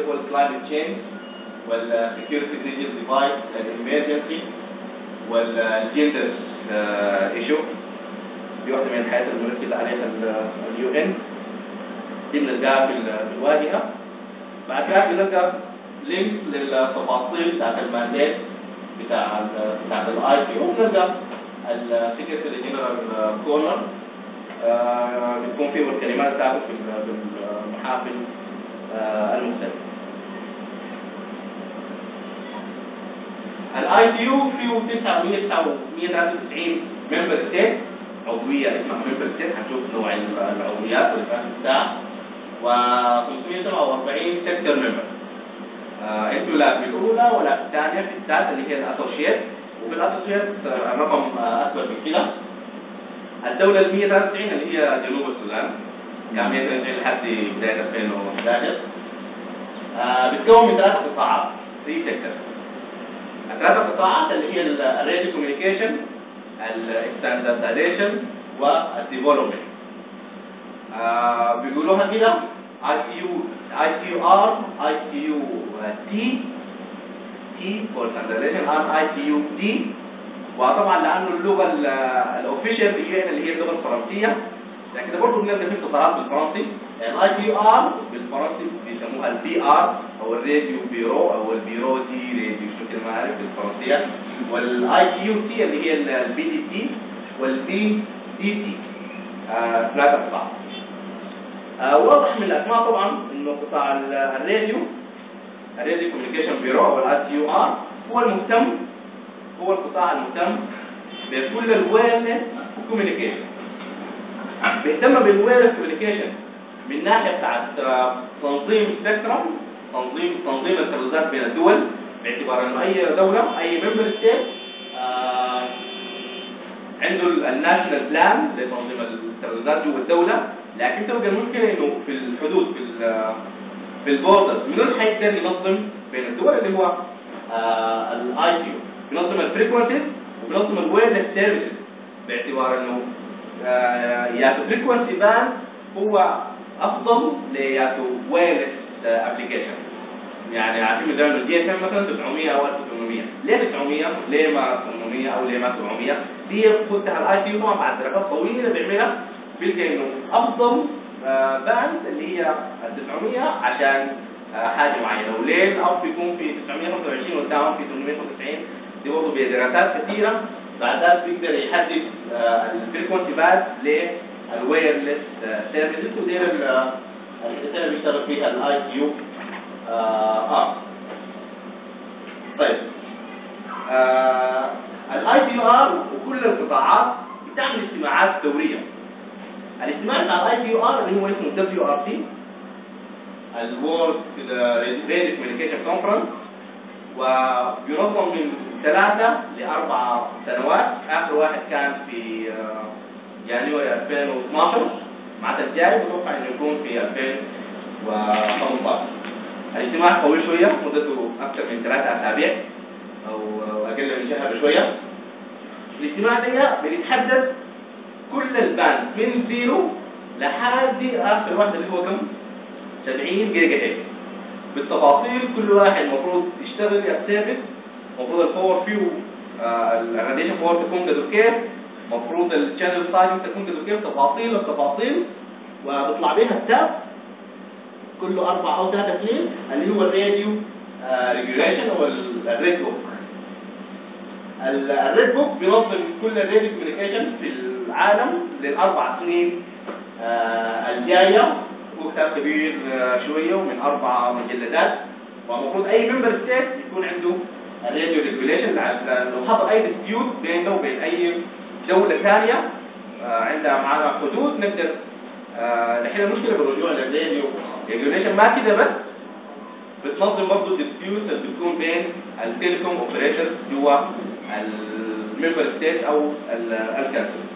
اللي هو الكلايمت تشينج والسكيورتي ديجيتال ديفايس الامرجنسي والجندر ايشو دي واحده من الحاجات اللي بنركز عليها اليو ان دي بنلقاها في في الواجهه بعد كده بنلقى لينك للتفاصيل بتاعت الماندات بتاع ال بتاعت الاي بي او بنلقى السكرتري جنرال كورنر بتكون فيه الكلمات بتاعته في ال- في المحافل آه، المختلفه الاي بي يو فيه 993 ممبر ستيت عضويه اسمها ممبر ستيت هنشوف نوع العضويات والفهم بتاعها و 547 سكتور ممبر آه انتوا لا في الاولى ولا في الثانيه في الثالثه اللي هي الاسوشيت وفي الاسوشيت آه، الرقم آه، اكبر من كده الدوله ال 193 اللي هي جنوب السودان يعني 193 لحد بدايه 2011 آه بتكون من ثلاث قطاعات 3 سيكتورز الثلاث قطاعات اللي هي الراديو كوميونيكيشن الستاندردايزيشن والديفلوبمنت بيقولوها كده اي تي يو اي تي يو ار اي تي يو تي تي فور ستاندردايزيشن ار اي تي يو دي وطبعا لانه اللغه الاوفيشال في اليو ان اللي هي اللغه الفرنسيه لكن برضه بنلقى في اختصارات بالفرنسي الاي تي يو ار بالفرنسي بيسموها البي ار او الراديو بيرو او البيرو دي راديو شو كده ما عارف بالفرنسيه والاي تي يو تي اللي هي البي دي تي والبي دي تي آه، ثلاثه قطاع آه، واضح من الاسماء طبعا انه قطاع ال- الراديو الراديو كوميونيكيشن بيرو او الاي تي يو ار هو المهتم هو القطاع المهتم بكل الويرلس كوميونيكيشن بيهتم بالويرلس كوميونيكيشن من ناحيه بتاعت آه، تنظيم سبيكترم تنظيم تنظيم الترددات بين الدول باعتبار انه اي دوله اي ممبر ستيت عنده الناشونال بلان لتنظيم الترددات جوا الدوله لكن تبقى المشكله انه في الحدود في ال- في البوردرز من اللي حيقدر ينظم بين الدول اللي هو الاي تي بينظم الفريكونسيز وبينظم الويرلس سيرفيسز باعتبار انه آه، ياتو فريكونسي بان هو افضل لياتو ويرلس ابلكيشن يعني عارفين مثلا الجي اس ام مثلا 900 او 1800 ليه 900 ليه ما 800 او ليه ما 700 دي فتح الاي تي طبعا بعد درجات طويله بيعملها بيلقى انه افضل آه، باند اللي هي ال 900 عشان آه، حاجه معينه وليل او بيكون في 925 والداون في 895 دي برضه بدراسات كثيره بعد ذلك بيقدر يحدد الفريكونسي باند للويرلس سيرفيسز ودي ال- الرساله اللي بيشتغل فيها الاي تي يو اه طيب الاي تي ار وكل القطاعات بتعمل اجتماعات دوريه الاجتماع بتاع الاي تي ار اللي هو اسمه دبليو ار تي الورد راديو كوميونيكيشن كونفرنس وبينظم من ثلاثة لأربع سنوات آخر واحد كان في آه، يناير 2012 مع الجاي متوقع انه يكون في 2018 الاجتماع طويل شوية مدته أكثر من ثلاثة أسابيع أو أو أقل من شهر بشوية الاجتماع ده بيتحدد كل الباند من زيرو لحد آخر واحد اللي هو كم؟ 70 جيجا هيك بالتفاصيل كل واحد المفروض يشتغل يستهدف المفروض الباور فيو الراديشن باور تكون قدر كيف المفروض الشانل سايز تكون قدر كيف تفاصيل التفاصيل وبيطلع بيها التاب كله اربع او ثلاثة اثنين اللي هو الراديو ريجوليشن او الريد بوك الريد بوك بينظم كل الراديو كوميونيكيشن في العالم للاربع سنين آه، الجايه هو كتاب كبير آه، شويه ومن اربع مجلدات ومفروض اي ممبر ستيت يكون عنده الراديو ريجوليشن لو حصل اي ديسبيوت بينه وبين اي دوله ثانيه آه، عندها معنا حدود نقدر آه، نحل المشكله بالرجوع للراديو ريجوليشن ما كده بس بتنظم برضه الديسبيوت اللي بتكون بين التليكوم اوبريتورز جوا الممبر ستيت او الكانسل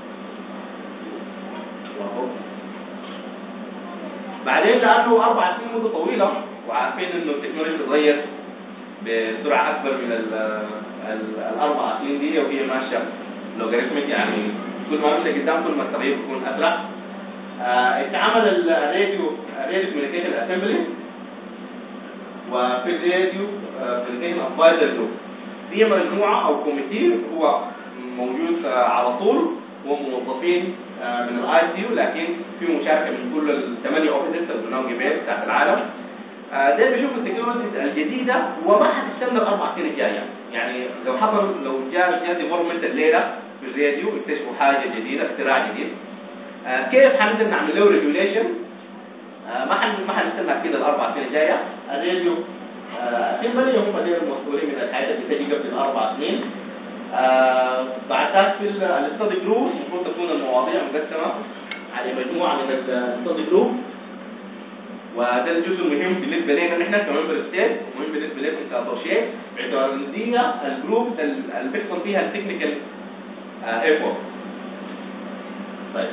بعدين لانه اربع سنين مده طويله وعارفين انه التكنولوجيا بتتغير بسرعه اكبر من ال ال الاربع سنين دي وهي ماشيه لوغاريتميك يعني كل ما مشى قدام كل ما التغيير بيكون اسرع آه اتعمل الراديو الراديو كوميونيكيشن اسمبلي وفي الراديو برزنتيشن ادفايزر جروب دي مجموعه او كوميتي هو موجود على طول وموظفين من الاي سي يو لكن في مشاركه من كل الثمانيه اوفيسز اللي جبال بتاعت العالم ده بيشوف التكنولوجيز الجديده وما حتستنى الاربع سنين الجايه يعني لو حصل لو جاء جاء ديفلوبمنت الليله في الراديو اكتشفوا حاجه جديده اختراع جديد كيف حنقدر نعمل له ريجوليشن ما حن ما حنستنى كده الاربع سنين الجايه الراديو سيمبلي هم دول المسؤولين من الحاجات اللي تجي قبل الاربع سنين آه بعد ذلك في الاستادي جروب المفروض تكون المواضيع مقسمه على مجموعه من الاستادي جروب وده الجزء المهم بالنسبه لنا نحن كممبر ستيت ومهم بالنسبه لكم كاسوشيت باعتبار ان دي الجروب اللي بيحصل فيها التكنيكال ايفورت طيب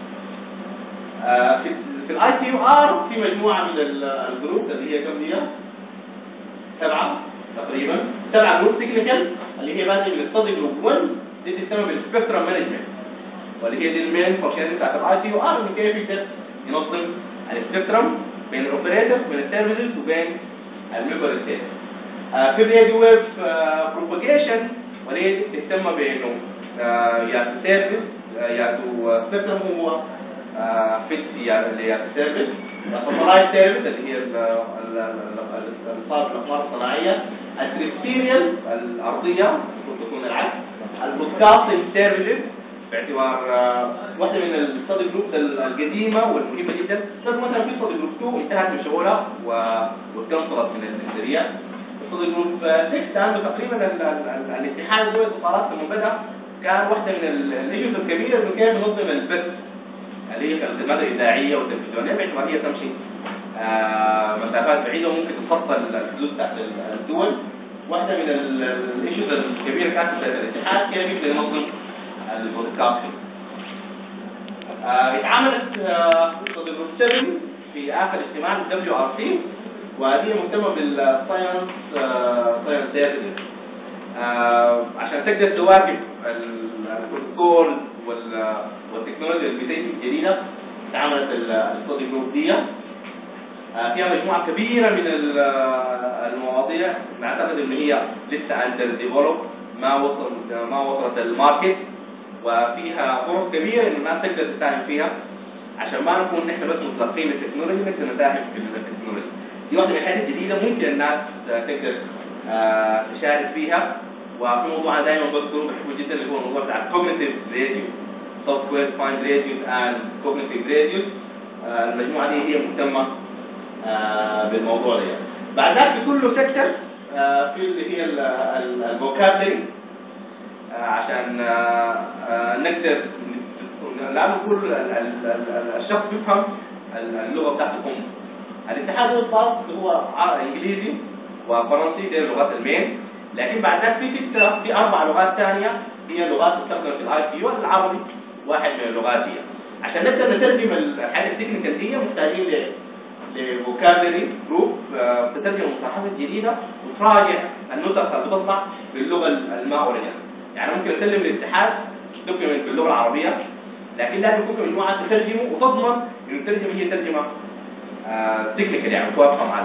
آه في في الاي تي يو ار في مجموعه من الجروب اللي هي كم دي؟ سبعه تقريبا سبعه جروب تكنيكال اللي هي بادئه من الستادي جروب 1 دي تسمى بالسبيكترم مانجمنت واللي هي دي المين فانكشن بتاعت الاي تي يو ار انه كيف يقدر ينظم السبيكترم بين الاوبريتور بين السيرفيسز وبين الممبر ستيت في الراديو ويف بروباجيشن واللي هي تهتم بانه يا سيرفيس يا سبيكترم هو فيت يا سيرفيس السبلاي سيرفيس اللي هي الصالح الاقمار الصناعيه التريستيريال الارضيه المفروض تكون العكس البودكاستنج سيرفيسز باعتبار واحده من الستادي جروبس القديمه والمهمه جدا بس مثلا في ستادي جروب 2 انتهت من شغلها واتكنسلت من النظريات ستادي جروب 6 عنده تقريبا الاتحاد دول الاتصالات لما بدا كان واحده من الايشوز الكبيره انه كيف ينظم البث اللي هي الخدمات الاذاعيه والتلفزيونيه باعتبار هي تمشي آه مسافات بعيده وممكن تتخطى الحدود بتاعت الدول واحده من الايشوز الكبيره كانت الاتحاد كيف يقدر ينظم البودكاستنج آه اتعملت آه جروب 7 في اخر اجتماع للدبليو ار سي وهذه مهتمه بالساينس ساينس سيرفيسز عشان تقدر تواكب البروتوكول والتكنولوجيا الجديده اتعملت الستودي جروب دي آه فيها مجموعه كبيره من المواضيع نعتقد ان هي لسه اندر ديفلوب ما وصل ما وصلت الماركت وفيها فرص كبيره ان الناس تقدر تساهم فيها عشان ما نكون نحن بس متلقين التكنولوجي نقدر نساهم في التكنولوجي دي واحده من الحاجات الجديده ممكن الناس تقدر آه تشارك فيها وفي موضوع انا دائما بذكره بحبه جدا اللي هو الموضوع بتاع الكوجنيتيف راديو سوفتوير فايند راديوز اند كوجنيتيف راديوز المجموعه دي هي مهتمه آه بالموضوع ده بعد ذلك في كل سيكتور آه في اللي هي الفوكابلري عشان نقدر لانه كل الشخص يفهم اللغه بتاعته الام الاتحاد الخاص هو انجليزي وفرنسي دي اللغات المين لكن بعد ذلك في ستة في اربع لغات ثانيه هي لغات تستخدم في الاي تي العربي واحد من اللغات دي عشان نقدر نترجم الحاجه التكنيكال دي محتاجين لفوكابلري جروب تترجم المصطلحات الجديده وتراجع النسخ اللي بتطلع باللغه الما اوريجينال يعني ممكن اسلم الاتحاد دوكيمنت باللغه العربيه لكن لازم يكون في مجموعه تترجمه وتضمن ان الترجمه هي ترجمه تكنيكال يعني متوافقه مع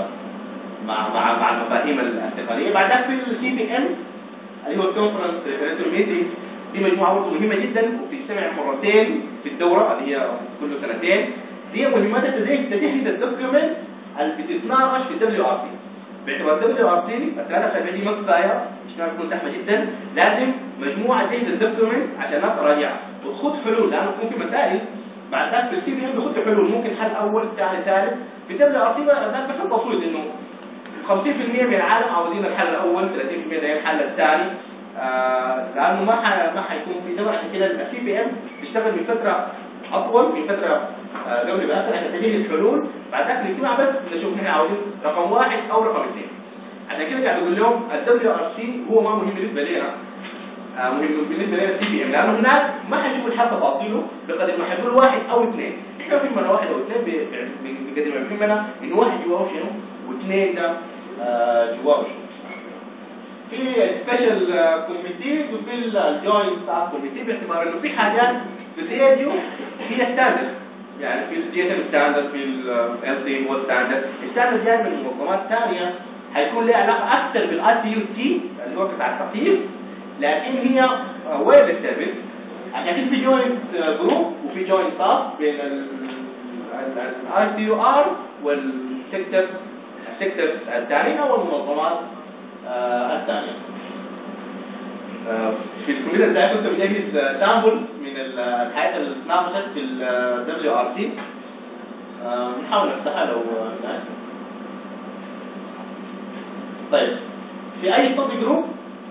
مع مع مع المفاهيم التقنيه بعد ذلك في السي بي ان اللي هو الكونفرنس ريفرنسال ميتنج دي مجموعه برضه مهمه جدا وبتجتمع مرتين في الدوره اللي هي كل سنتين دي مهمتها تجهيز الدوكيومنت اللي بتتناقش في الدبليو ار سي باعتبار الدبليو ار سي الثلاثه خلفيه دي ما كفايه مش تكون زحمه جدا لازم مجموعه تجهز الدوكيومنت عشان الناس تراجعها وتخط حلول لانه ممكن في مسائل بعد ذلك في السي بي ام بيخط حلول ممكن حل اول ثاني ثالث في الدبليو ار سي ذاك بحل بسيط انه 50% من العالم عاوزين الحل الاول 30% ده الحل الثاني آه لانه ما ح... ما حيكون في دور عشان كده السي بي ام بيشتغل من فتره اطول من فتره آه قبل ما عشان تجهيز الحلول بعد ذلك الاجتماع بس نشوف احنا عاوزين رقم واحد او رقم اثنين عشان كده قاعد اقول لهم الدبليو ار سي هو ما مهم بالنسبه لنا آه مهم بالنسبه لنا السي بي ام لانه هناك ما حيشوفوا الحل تفاصيله بقدر ما حيقولوا واحد او اثنين احنا يهمنا واحد او اثنين بقدر ما يهمنا انه واحد جواه شنو واثنين ده آه جواه شنو في سبيشال كوميتيز وفي الجوينت ستاف كوميتي باعتبار انه في حاجات في الراديو هي ستاندرد يعني في الجي اس ام ستاندرد في ال سي هو ستاندرد الستاندرد جاي من منظمات ثانيه حيكون لها علاقه اكثر بالاي تي يو تي اللي هو بتاع التقييم لكن هي ويب سيرفيس عشان في جوينت جروب وفي جوينت صاف بين الاي تي يو ار والسيكتور السيكتور الثانيه والمنظمات آه، الثانيه آه، في الكمبيوتر بتاعي كنت بجهز سامبل من الحاجات اللي اتناقشت في ال WRC آه، نحاول نفتحها لو هناك طيب في اي توبيك جروب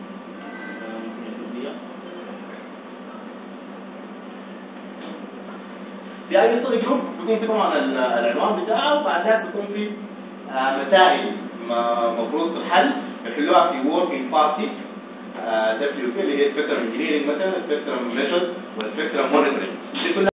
في اي توبيك جروب بيكون في طبعا ال- العنوان بتاعه وبعد ذلك بيكون في آه، مسائل مفروض تحل يحلوها في working party دبليو بي اللي هي سبيكترم انجينيرنج مثلا سبيكترم ميثود والسبيكترم مونيتورنج دي كلها